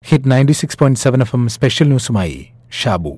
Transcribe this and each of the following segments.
hit ninety six point seven F M special ന്യൂസുമായി ഷാബു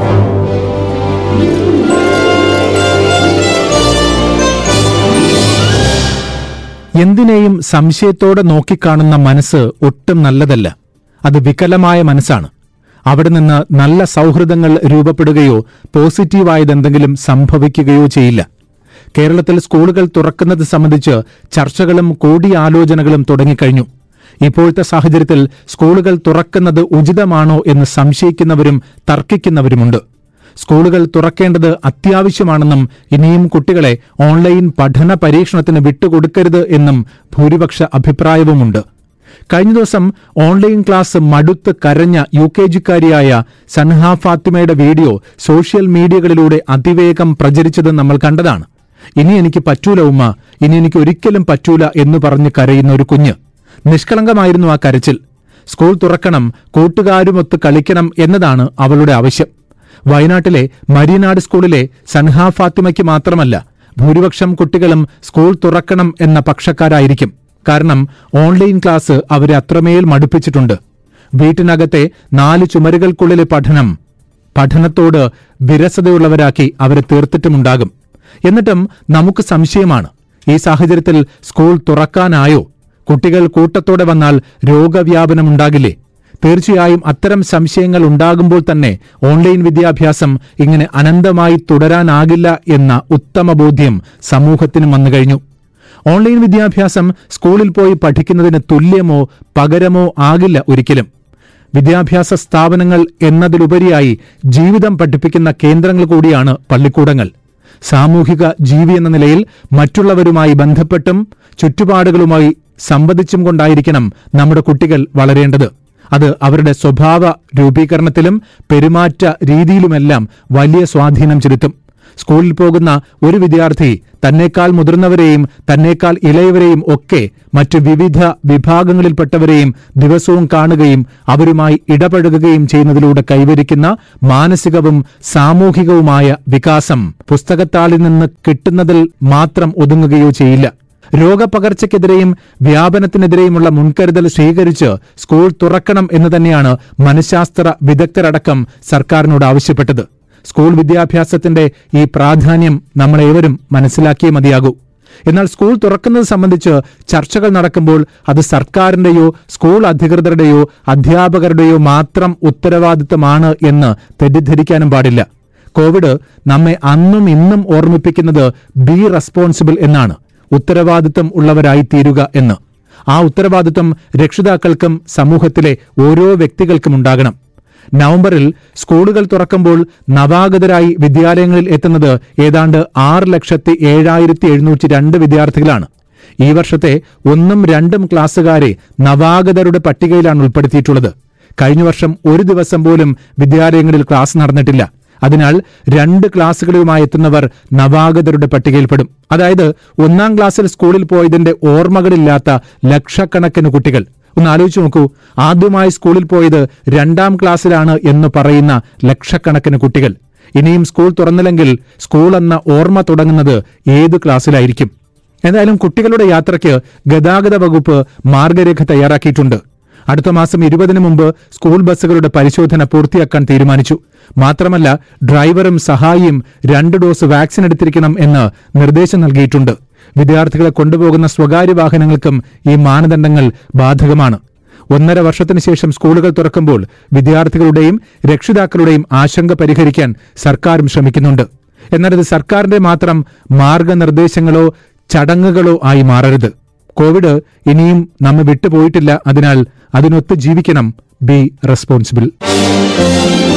എന്തിനേയും സംശയത്തോടെ നോക്കിക്കാണുന്ന മനസ്സ് ഒട്ടും നല്ലതല്ല അത് വികലമായ മനസ്സാണ് അവിടെ നിന്ന് നല്ല സൗഹൃദങ്ങൾ രൂപപ്പെടുകയോ പോസിറ്റീവായതെന്തെങ്കിലും സംഭവിക്കുകയോ ചെയ്യില്ല കേരളത്തിൽ സ്കൂളുകൾ തുറക്കുന്നത് സംബന്ധിച്ച് ചർച്ചകളും കൂടിയാലോചനകളും തുടങ്ങിക്കഴിഞ്ഞു ഇപ്പോഴത്തെ സാഹചര്യത്തിൽ സ്കൂളുകൾ തുറക്കുന്നത് ഉചിതമാണോ എന്ന് സംശയിക്കുന്നവരും തർക്കിക്കുന്നവരുമുണ്ട് സ്കൂളുകൾ തുറക്കേണ്ടത് അത്യാവശ്യമാണെന്നും ഇനിയും കുട്ടികളെ ഓൺലൈൻ പഠന പരീക്ഷണത്തിന് വിട്ടുകൊടുക്കരുത് എന്നും ഭൂരിപക്ഷ അഭിപ്രായവുമുണ്ട് കഴിഞ്ഞ ദിവസം ഓൺലൈൻ ക്ലാസ് മടുത്ത് കരഞ്ഞ യു കെ ജിക്കാരിയായ സൻഹ ഫാത്തിമയുടെ വീഡിയോ സോഷ്യൽ മീഡിയകളിലൂടെ അതിവേഗം പ്രചരിച്ചത് നമ്മൾ കണ്ടതാണ് ഇനി എനിക്ക് പറ്റൂല ഉമ്മ ഇനി എനിക്ക് ഒരിക്കലും പറ്റൂല എന്ന് പറഞ്ഞ് കരയുന്ന ഒരു കുഞ്ഞ് നിഷ്കളങ്കമായിരുന്നു ആ കരച്ചിൽ സ്കൂൾ തുറക്കണം കൂട്ടുകാരുമൊത്ത് കളിക്കണം എന്നതാണ് അവളുടെ ആവശ്യം വയനാട്ടിലെ മരിയനാട് സ്കൂളിലെ സൻഹ ഫാത്തിമയ്ക്ക് മാത്രമല്ല ഭൂരിപക്ഷം കുട്ടികളും സ്കൂൾ തുറക്കണം എന്ന പക്ഷക്കാരായിരിക്കും കാരണം ഓൺലൈൻ ക്ലാസ് അവരെ അത്രമേൽ മടുപ്പിച്ചിട്ടുണ്ട് വീട്ടിനകത്തെ നാല് ചുമരുകൾക്കുള്ളിലെ പഠനം പഠനത്തോട് വിരസതയുള്ളവരാക്കി അവരെ തീർത്തിട്ടുമുണ്ടാകും എന്നിട്ടും നമുക്ക് സംശയമാണ് ഈ സാഹചര്യത്തിൽ സ്കൂൾ തുറക്കാനായോ കുട്ടികൾ കൂട്ടത്തോടെ വന്നാൽ രോഗവ്യാപനം ഉണ്ടാകില്ലേ തീർച്ചയായും അത്തരം സംശയങ്ങൾ ഉണ്ടാകുമ്പോൾ തന്നെ ഓൺലൈൻ വിദ്യാഭ്യാസം ഇങ്ങനെ അനന്തമായി തുടരാനാകില്ല എന്ന ഉത്തമ ബോധ്യം സമൂഹത്തിന് വന്നുകഴിഞ്ഞു ഓൺലൈൻ വിദ്യാഭ്യാസം സ്കൂളിൽ പോയി പഠിക്കുന്നതിന് തുല്യമോ പകരമോ ആകില്ല ഒരിക്കലും വിദ്യാഭ്യാസ സ്ഥാപനങ്ങൾ എന്നതിലുപരിയായി ജീവിതം പഠിപ്പിക്കുന്ന കേന്ദ്രങ്ങൾ കൂടിയാണ് പള്ളിക്കൂടങ്ങൾ സാമൂഹിക ജീവി എന്ന നിലയിൽ മറ്റുള്ളവരുമായി ബന്ധപ്പെട്ടും ചുറ്റുപാടുകളുമായി സംവദിച്ചും കൊണ്ടായിരിക്കണം നമ്മുടെ കുട്ടികൾ വളരേണ്ടത് അത് അവരുടെ സ്വഭാവ രൂപീകരണത്തിലും പെരുമാറ്റ രീതിയിലുമെല്ലാം വലിയ സ്വാധീനം ചെലുത്തും സ്കൂളിൽ പോകുന്ന ഒരു വിദ്യാർത്ഥി തന്നേക്കാൾ മുതിർന്നവരെയും തന്നേക്കാൾ ഇളയവരെയും ഒക്കെ മറ്റു വിവിധ വിഭാഗങ്ങളിൽപ്പെട്ടവരെയും ദിവസവും കാണുകയും അവരുമായി ഇടപഴകുകയും ചെയ്യുന്നതിലൂടെ കൈവരിക്കുന്ന മാനസികവും സാമൂഹികവുമായ വികാസം പുസ്തകത്താളിൽ നിന്ന് കിട്ടുന്നതിൽ മാത്രം ഒതുങ്ങുകയോ ചെയ്യില്ല രോഗപകർച്ചയ്ക്കെതിരെയും വ്യാപനത്തിനെതിരെയുമുള്ള മുൻകരുതൽ സ്വീകരിച്ച് സ്കൂൾ തുറക്കണം എന്ന് തന്നെയാണ് മനഃശാസ്ത്ര വിദഗ്ധരടക്കം സർക്കാരിനോട് ആവശ്യപ്പെട്ടത് സ്കൂൾ വിദ്യാഭ്യാസത്തിന്റെ ഈ പ്രാധാന്യം നമ്മളേവരും മനസ്സിലാക്കിയേ മതിയാകൂ എന്നാൽ സ്കൂൾ തുറക്കുന്നത് സംബന്ധിച്ച് ചർച്ചകൾ നടക്കുമ്പോൾ അത് സർക്കാരിന്റെയോ സ്കൂൾ അധികൃതരുടെയോ അധ്യാപകരുടെയോ മാത്രം ഉത്തരവാദിത്തമാണ് എന്ന് തെറ്റിദ്ധരിക്കാനും പാടില്ല കോവിഡ് നമ്മെ അന്നും ഇന്നും ഓർമ്മിപ്പിക്കുന്നത് ബി റെസ്പോൺസിബിൾ എന്നാണ് ഉത്തരവാദിത്തം ഉള്ളവരായി തീരുക എന്ന് ആ ഉത്തരവാദിത്തം രക്ഷിതാക്കൾക്കും സമൂഹത്തിലെ ഓരോ വ്യക്തികൾക്കും ഉണ്ടാകണം നവംബറിൽ സ്കൂളുകൾ തുറക്കുമ്പോൾ നവാഗതരായി വിദ്യാലയങ്ങളിൽ എത്തുന്നത് ഏതാണ്ട് ആറ് ലക്ഷത്തി ഏഴായിരത്തി എഴുന്നൂറ്റി രണ്ട് വിദ്യാർത്ഥികളാണ് ഈ വർഷത്തെ ഒന്നും രണ്ടും ക്ലാസ്സുകാരെ നവാഗതരുടെ പട്ടികയിലാണ് ഉൾപ്പെടുത്തിയിട്ടുള്ളത് കഴിഞ്ഞ വർഷം ഒരു ദിവസം പോലും വിദ്യാലയങ്ങളിൽ ക്ലാസ് നടന്നിട്ടില്ല അതിനാൽ രണ്ട് ക്ലാസ്സുകളുമായി എത്തുന്നവർ നവാഗതരുടെ പട്ടികയിൽപ്പെടും അതായത് ഒന്നാം ക്ലാസ്സിൽ സ്കൂളിൽ പോയതിന്റെ ഓർമ്മകളില്ലാത്ത ലക്ഷക്കണക്കിന് കുട്ടികൾ ഒന്ന് ആലോചിച്ച് നോക്കൂ ആദ്യമായി സ്കൂളിൽ പോയത് രണ്ടാം ക്ലാസ്സിലാണ് എന്ന് പറയുന്ന ലക്ഷക്കണക്കിന് കുട്ടികൾ ഇനിയും സ്കൂൾ തുറന്നില്ലെങ്കിൽ സ്കൂൾ എന്ന ഓർമ്മ തുടങ്ങുന്നത് ഏത് ക്ലാസ്സിലായിരിക്കും എന്തായാലും കുട്ടികളുടെ യാത്രയ്ക്ക് ഗതാഗത വകുപ്പ് മാർഗരേഖ തയ്യാറാക്കിയിട്ടുണ്ട് അടുത്ത മാസം ഇരുപതിന് മുമ്പ് സ്കൂൾ ബസ്സുകളുടെ പരിശോധന പൂർത്തിയാക്കാൻ തീരുമാനിച്ചു മാത്രമല്ല ഡ്രൈവറും സഹായിയും രണ്ട് ഡോസ് വാക്സിൻ എടുത്തിരിക്കണം എന്ന് നിർദ്ദേശം നൽകിയിട്ടുണ്ട് വിദ്യാർത്ഥികളെ കൊണ്ടുപോകുന്ന സ്വകാര്യ വാഹനങ്ങൾക്കും ഈ മാനദണ്ഡങ്ങൾ ബാധകമാണ് ഒന്നര വർഷത്തിന് ശേഷം സ്കൂളുകൾ തുറക്കുമ്പോൾ വിദ്യാർത്ഥികളുടെയും രക്ഷിതാക്കളുടെയും ആശങ്ക പരിഹരിക്കാൻ സർക്കാരും ശ്രമിക്കുന്നുണ്ട് എന്നാൽ ഇത് സർക്കാരിന്റെ മാത്രം മാർഗനിർദ്ദേശങ്ങളോ ചടങ്ങുകളോ ആയി മാറരുത് കോവിഡ് ഇനിയും നമ്മെ വിട്ടുപോയിട്ടില്ല അതിനാൽ അതിനൊത്ത് ജീവിക്കണം ബി റെസ്പോൺസിബിൾ